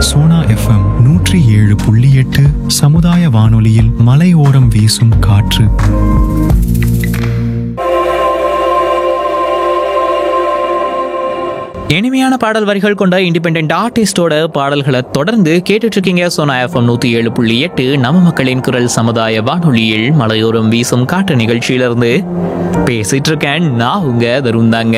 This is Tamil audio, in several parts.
சோனா எஃப்எம் நூற்றி ஏழு புள்ளி எட்டு சமுதாய வானொலியில் மலையோரம் வீசும் காற்று இனிமையான பாடல் வரிகள் கொண்ட இண்டிபெண்ட் ஆர்டிஸ்டோட பாடல்களை தொடர்ந்து கேட்டுட்டு இருக்கீங்க சோனா எஃப்எம் நூத்தி ஏழு புள்ளி எட்டு நம்ம மக்களின் குரல் சமுதாய வானொலியில் மலையோரம் வீசும் காட்டு நிகழ்ச்சியிலிருந்து பேசிட்டு இருக்கேன் நான் உங்க தருந்தாங்க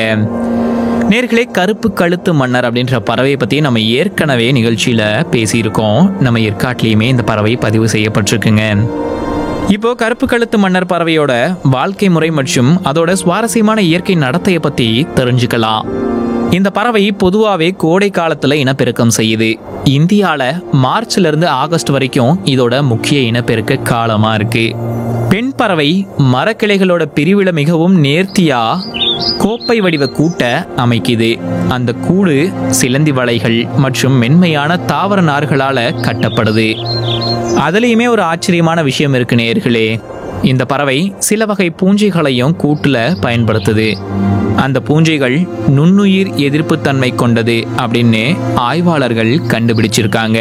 நேர்களே கருப்பு கழுத்து மன்னர் அப்படின்ற பறவையை பத்தி நம்ம ஏற்கனவே நிகழ்ச்சியில பேசியிருக்கோம் நம்ம ஏற்காட்டிலையுமே இந்த பறவை பதிவு செய்யப்பட்டிருக்குங்க இப்போ கருப்பு கழுத்து மன்னர் பறவையோட வாழ்க்கை முறை மற்றும் அதோட சுவாரஸ்யமான இயற்கை நடத்தையை பத்தி தெரிஞ்சுக்கலாம் இந்த பறவை பொதுவாகவே கோடை காலத்துல இனப்பெருக்கம் செய்யுது இந்தியால மார்ச்ல இருந்து ஆகஸ்ட் வரைக்கும் இதோட முக்கிய இனப்பெருக்க காலமா இருக்கு பெண் பறவை மரக்கிளைகளோட பிரிவுல மிகவும் நேர்த்தியா கோப்பை வடிவ கூட்டை அமைக்குது அந்த கூடு சிலந்தி வலைகள் மற்றும் மென்மையான தாவர நார்களால கட்டப்படுது அதுலேயுமே ஒரு ஆச்சரியமான விஷயம் இருக்கு நேர்களே இந்த பறவை சில வகை பூஞ்சைகளையும் கூட்டுல பயன்படுத்துது அந்த பூஞ்சைகள் நுண்ணுயிர் எதிர்ப்புத்தன்மை கொண்டது அப்படின்னு ஆய்வாளர்கள் கண்டுபிடிச்சிருக்காங்க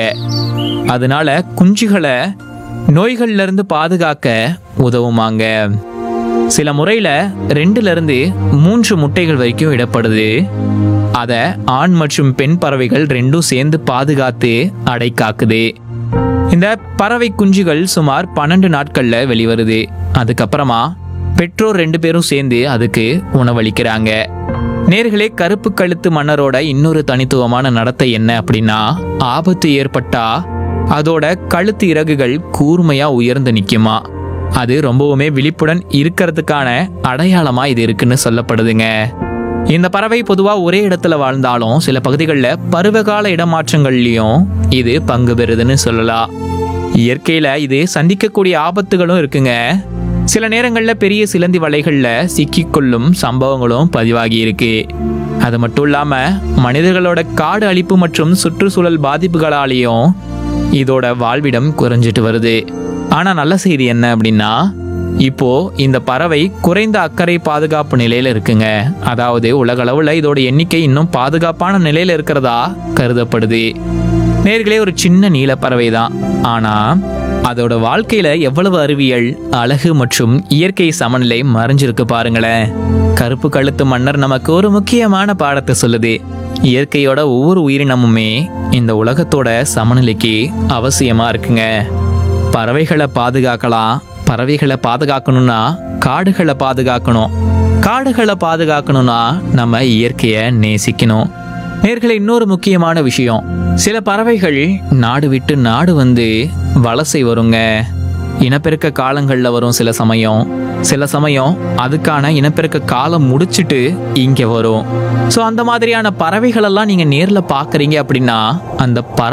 அதனால குஞ்சுகளை நோய்கள்ல இருந்து பாதுகாக்க உதவுமாங்க சில முறையில ரெண்டுல இருந்து மூன்று முட்டைகள் வரைக்கும் இடப்படுது அத ஆண் மற்றும் பெண் பறவைகள் ரெண்டும் சேர்ந்து பாதுகாத்து அடை காக்குது இந்த பறவை குஞ்சுகள் சுமார் பன்னெண்டு நாட்கள்ல வெளிவருது அதுக்கப்புறமா பெற்றோர் ரெண்டு பேரும் சேர்ந்து அதுக்கு உணவளிக்கிறாங்க நேர்களே கருப்பு கழுத்து மன்னரோட இன்னொரு தனித்துவமான நடத்தை என்ன அப்படின்னா ஆபத்து ஏற்பட்டா அதோட கழுத்து இறகுகள் கூர்மையா உயர்ந்து நிக்குமா அது ரொம்பவுமே விழிப்புடன் இருக்கிறதுக்கான அடையாளமா இது இருக்குன்னு சொல்லப்படுதுங்க இந்த பறவை பொதுவா ஒரே இடத்துல வாழ்ந்தாலும் சில பகுதிகளில் பருவகால இடமாற்றங்கள்லயும் இது பங்கு பெறுதுன்னு சொல்லலாம் இயற்கையில இது சந்திக்கக்கூடிய ஆபத்துகளும் இருக்குங்க சில நேரங்கள்ல பெரிய சிலந்தி வலைகள்ல சிக்கிக்கொள்ளும் சம்பவங்களும் பதிவாகி இருக்கு அது மட்டும் இல்லாம மனிதர்களோட காடு அழிப்பு மற்றும் சுற்றுச்சூழல் பாதிப்புகளாலேயும் இதோட வாழ்விடம் குறைஞ்சிட்டு வருது ஆனா நல்ல செய்தி என்ன அப்படின்னா இப்போ இந்த பறவை குறைந்த அக்கறை பாதுகாப்பு நிலையில இருக்குங்க அதாவது உலகளவுல இதோட எண்ணிக்கை இன்னும் பாதுகாப்பான நிலையில இருக்கிறதா கருதப்படுது நேர்களே ஒரு சின்ன நீல பறவை தான் ஆனா அதோட வாழ்க்கையில எவ்வளவு அறிவியல் அழகு மற்றும் இயற்கை சமநிலை மறைஞ்சிருக்கு பாருங்களேன் கருப்பு கழுத்து மன்னர் நமக்கு ஒரு முக்கியமான பாடத்தை சொல்லுது இயற்கையோட ஒவ்வொரு உயிரினமுமே இந்த உலகத்தோட சமநிலைக்கு அவசியமா இருக்குங்க பறவைகளை பாதுகாக்கலாம் பறவைகளை பாதுகாக்கணும்னா காடுகளை பாதுகாக்கணும் காடுகளை பாதுகாக்கணும்னா நம்ம இயற்கையை நேசிக்கணும் நேர்களை இன்னொரு முக்கியமான விஷயம் சில பறவைகள் நாடு விட்டு நாடு வந்து வலசை வருங்க இனப்பெருக்க காலங்களில் வரும் சில சமயம் சில சமயம் அதுக்கான இனப்பெருக்க காலம் முடிச்சிட்டு இங்கே வரும் ஸோ அந்த மாதிரியான பறவைகளெல்லாம் நீங்கள் நேரில் பார்க்குறீங்க அப்படின்னா அந்த பற